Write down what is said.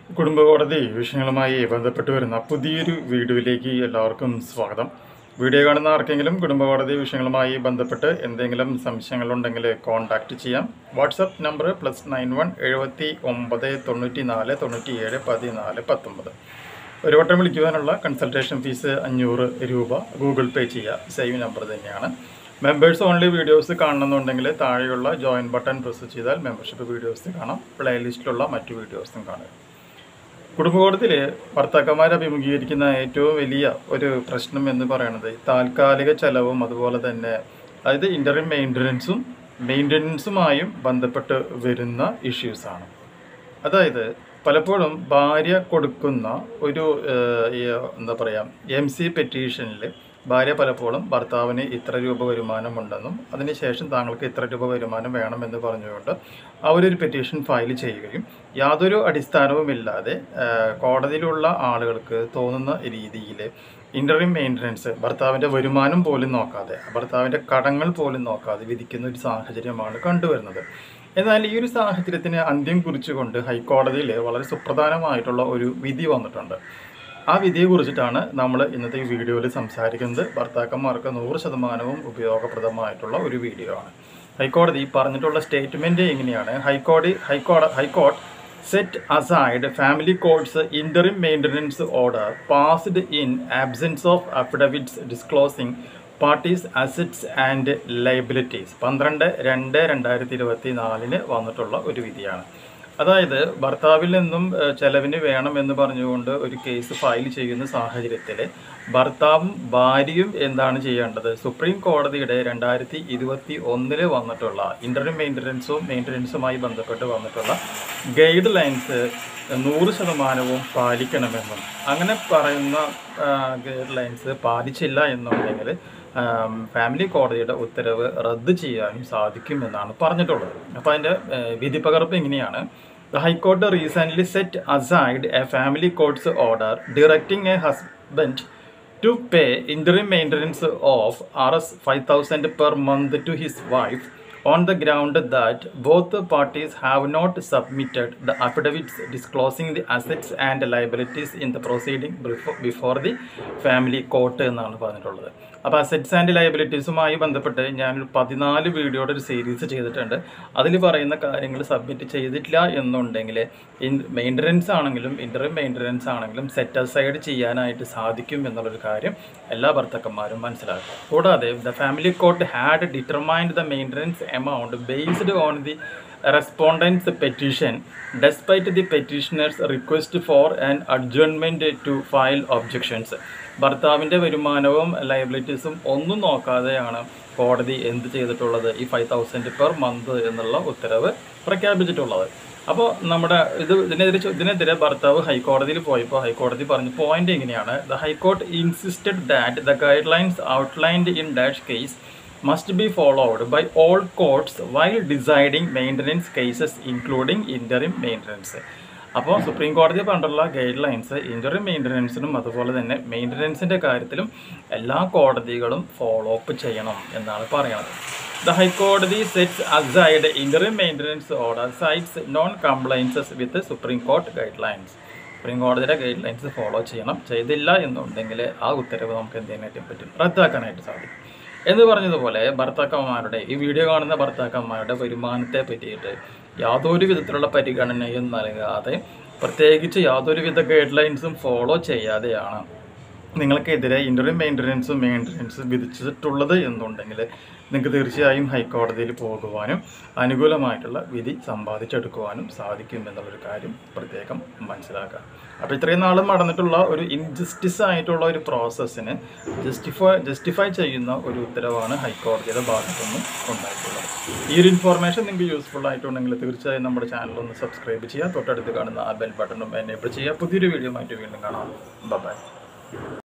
കുടുംബ കോടതി വിഷയങ്ങളുമായി ബന്ധപ്പെട്ട് വരുന്ന പുതിയൊരു വീഡിയോയിലേക്ക് എല്ലാവർക്കും സ്വാഗതം വീഡിയോ കാണുന്ന ആർക്കെങ്കിലും കുടുംബ കോടതി വിഷയങ്ങളുമായി ബന്ധപ്പെട്ട് എന്തെങ്കിലും സംശയങ്ങളുണ്ടെങ്കിൽ കോൺടാക്റ്റ് ചെയ്യാം WhatsApp number plus nine one എഴുപത്തി ഒമ്പത് തൊണ്ണൂറ്റി നാല് തൊണ്ണൂറ്റി ഏഴ് പതിനാല് പത്തൊമ്പത് ഒരു വട്ടം വിളിക്കുവാനുള്ള കൺസൾട്ടേഷൻ ഫീസ് അഞ്ഞൂറ് രൂപ ഗൂഗിൾ പേ ചെയ്യുക സേവ് നമ്പർ തന്നെയാണ് മെമ്പേഴ്സ് ഓൺലി വീഡിയോസ് കാണണമെന്നുണ്ടെങ്കിൽ താഴെയുള്ള ജോയിൻ ബട്ടൺ പ്രസ് ചെയ്താൽ മെമ്പർഷിപ്പ് വീഡിയോസ് കാണാം പ്ലേലിസ്റ്റിലുള്ള മറ്റു വീഡിയോസും കാണുക കുടുംബകോടതിയിൽ ഭർത്താക്കന്മാർ അഭിമുഖീകരിക്കുന്ന ഏറ്റവും വലിയ ഒരു പ്രശ്നം എന്ന് പറയുന്നത് താൽക്കാലിക ചെലവും അതുപോലെ തന്നെ അതായത് ഇൻ്റർവ്യൂ മെയിൻ്റനൻസും മെയിൻ്റനൻസുമായും ബന്ധപ്പെട്ട് വരുന്ന ഇഷ്യൂസാണ് അതായത് പലപ്പോഴും ഭാര്യ കൊടുക്കുന്ന ഒരു ഏഹ്, ഈ, എന്താ പറയുക എം സി പെറ്റീഷനിൽ ഭാര്യ പലപ്പോഴും ഭർത്താവിന് ഇത്ര രൂപ വരുമാനമുണ്ടെന്നും അതിനുശേഷം താങ്കൾക്ക് ഇത്ര രൂപ വരുമാനം വേണമെന്ന് പറഞ്ഞുകൊണ്ട് അവരൊരു പെറ്റീഷൻ ഫയൽ ചെയ്യുകയും യാതൊരു അടിസ്ഥാനവുമില്ലാതെ ഏഹ്, കോടതിയിലുള്ള ആളുകൾക്ക് തോന്നുന്ന രീതിയിൽ ഇൻ്റർവ്യൂ മെയിൻ്റനൻസ് ഭർത്താവിൻ്റെ വരുമാനം പോലും നോക്കാതെ ഭർത്താവിൻ്റെ കടങ്ങൾ പോലും നോക്കാതെ വിധിക്കുന്ന ഒരു സാഹചര്യമാണ് കണ്ടുവരുന്നത് എന്നാൽ ഈ ഒരു സാഹചര്യത്തിന് അന്ത്യം കുറിച്ചുകൊണ്ട് ഹൈക്കോടതിയിൽ വളരെ സുപ്രധാനമായിട്ടുള്ള ഒരു വിധി വന്നിട്ടുണ്ട് ആ വിധിയെ കുറിച്ചിട്ടാണ് നമ്മൾ ഇന്നത്തെ ഈ വീഡിയോയിൽ സംസാരിക്കുന്നത് ഭർത്താക്കന്മാർക്ക് നൂറ് ശതമാനവും ഉപയോഗപ്രദമായിട്ടുള്ള ഒരു വീഡിയോ ആണ് ഹൈക്കോടതി പറഞ്ഞിട്ടുള്ള സ്റ്റേറ്റ്മെൻറ്റ് എങ്ങനെയാണ് ഹൈക്കോടതി ഹൈക്കോട high court set aside family courts interim maintenance order passed in absence of affidavits disclosing parties assets and liabilities പന്ത്രണ്ട് രണ്ട് രണ്ടായിരത്തി ഇരുപത്തി നാലിന് വന്നിട്ടുള്ള ഒരു വിധിയാണ് അതായത് ഭർത്താവിൽ നിന്നും ഏഹ്, ചെലവിന് വേണമെന്ന് പറഞ്ഞുകൊണ്ട് ഒരു കേസ് ഫയൽ ചെയ്യുന്ന സാഹചര്യത്തിൽ ഭർത്താവും ഭാര്യയും എന്താണ് ചെയ്യേണ്ടത് സുപ്രീം കോടതിയുടെ രണ്ടായിരത്തി ഇരുപത്തി ഒന്നില് വന്നിട്ടുള്ള ഇൻ്റർവ്യൂ മെയിൻ്റനൻസും മെയിൻ്റനൻസുമായി ബന്ധപ്പെട്ട് വന്നിട്ടുള്ള ഗൈഡ് ലൈൻസ് നൂറ് ശതമാനവും പാലിക്കണമെന്നും അങ്ങനെ പറയുന്ന ഗൈഡ് ലൈൻസ് പാലിച്ചില്ല എന്നുണ്ടെങ്കിൽ ആം, ഫാമിലി കോടതിയുടെ ഉത്തരവ് റദ്ദ് ചെയ്യാനും സാധിക്കുമെന്നാണ് പറഞ്ഞിട്ടുള്ളത് അപ്പോൾ അതിൻ്റെ വിധി പകർപ്പ് ഇങ്ങനെയാണ് the high court recently set aside a family courts order directing a husband to pay interim maintenance of Rs 5000 per month to his wife on the ground that both parties have not submitted the affidavits disclosing the assets and liabilities in the proceeding before, before the family court എന്നാണ് പറഞ്ഞിട്ടുള്ളത് അപ്പോൾ assets and ലയബിലിറ്റീസുമായി ബന്ധപ്പെട്ട് ഞാനൊരു പതിനാല് വീഡിയോയുടെ ഒരു series ചെയ്തിട്ടുണ്ട് അതിൽ പറയുന്ന കാര്യങ്ങൾ സബ്മിറ്റ് ചെയ്തിട്ടില്ല എന്നുണ്ടെങ്കിൽ മെയിൻ്റനൻസ് ആണെങ്കിലും ഇൻ്റർവ്യൂ മെയിൻ്റനൻസ് ആണെങ്കിലും സെറ്റ് അസൈഡ് ചെയ്യാനായിട്ട് സാധിക്കും എന്നുള്ളൊരു കാര്യം എല്ലാ ഭർത്താക്കന്മാരും മനസ്സിലാക്കുക കൂടാതെ the family court had determined the maintenance amount based on the respondent's petition despite the petitioner's request for an adjournment to file objections ഭർത്താവിൻ്റെ വരുമാനവും ലയബിലിറ്റീസും ഒന്നും നോക്കാതെയാണ് കോടതി എന്ത് ചെയ്തിട്ടുള്ളത് ഈ ഫൈവ് തൗസൻഡ് പെർ മന്ത് എന്നുള്ള ഉത്തരവ് പ്രഖ്യാപിച്ചിട്ടുള്ളത് അപ്പോൾ നമ്മുടെ ഇത് ഇതിനെതിരെ ചോ- ഇതിനെതിരെ ഭർത്താവ് ഹൈക്കോടതിയിൽ പോയപ്പോൾ ഹൈക്കോടതി പറഞ്ഞ പോയിന്റ് എങ്ങനെയാണ് the high court insisted that the guidelines outlined in dash case must be followed by all courts while deciding maintenance cases including interim maintenance അപ്പോൾ സുപ്രീം കോടതി പറഞ്ഞിട്ടുള്ള ഗൈഡ് ലൈൻസ് ഇൻ്റർവ്യൂ മെയിൻ്റനൻസിനും അതുപോലെ തന്നെ മെയിൻ്റനൻസിൻ്റെ കാര്യത്തിലും എല്ലാ കോടതികളും ഫോളോ അപ്പ് ചെയ്യണം എന്നാണ് പറയുന്നത് ദ ഹൈക്കോടതി sets aside interview maintenance order cites non compliances with supreme court guidelines supreme കോടതിയുടെ ഗൈഡ് ലൈൻസ് ഫോളോ ചെയ്യണം ചെയ്തില്ല എന്നുണ്ടെങ്കിൽ ആ ഉത്തരവ് നമുക്ക് എന്ത് ചെയ്യാനായിട്ട് പറ്റും റദ്ദാക്കാനായിട്ട് സാധിക്കും എന്ന് പറഞ്ഞതുപോലെ ഭർത്താക്കന്മാരുടെ ഈ വീഡിയോ കാണുന്ന ഭർത്താക്കന്മാരുടെ വരുമാനത്തെ പറ്റിയിട്ട് യാതൊരു വിധത്തിലുള്ള പരിഗണനയും നൽകാതെ പ്രത്യേകിച്ച് യാതൊരു വിധ ഗൈഡ് ലൈൻസും ഫോളോ ചെയ്യാതെയാണ് നിങ്ങൾക്കെതിരെ ഇൻ്റർവ്യൂ മെയിൻ്റനൻസും മെയിൻ്റനൻസും വിധിച്ചിട്ടുള്ളത് എന്നുണ്ടെങ്കിൽ നിങ്ങൾക്ക് തീർച്ചയായും ഹൈക്കോടതിയിൽ പോകുവാനും അനുകൂലമായിട്ടുള്ള വിധി സമ്പാദിച്ചെടുക്കുവാനും സാധിക്കും എന്നുള്ളൊരു കാര്യം പ്രത്യേകം മനസ്സിലാക്കുക അപ്പോൾ ഇത്രയും നാളും നടന്നിട്ടുള്ള ഒരു ഇൻജസ്റ്റിസ് ആയിട്ടുള്ള ഒരു പ്രോസസ്സിന് ജസ്റ്റിഫൈ ജസ്റ്റിഫൈ ചെയ്യുന്ന ഒരു ഉത്തരവാണ് ഹൈക്കോടതിയുടെ ഭാഗത്തുനിന്ന് ഉണ്ടായിട്ടുള്ളത് ഈ ഒരു ഇൻഫോർമേഷൻ നിങ്ങൾക്ക് യൂസ്ഫുൾ ആയിട്ടുണ്ടെങ്കിൽ തീർച്ചയായും നമ്മുടെ ചാനൽ ഒന്ന് സബ്സ്ക്രൈബ് ചെയ്യുക തൊട്ടടുത്ത് കാണുന്ന ആ ബെൽ ബട്ടണും എനേബിൾ ചെയ്യുക പുതിയൊരു വീഡിയോ ആയിട്ട് വീണ്ടും കാണാം ബൈ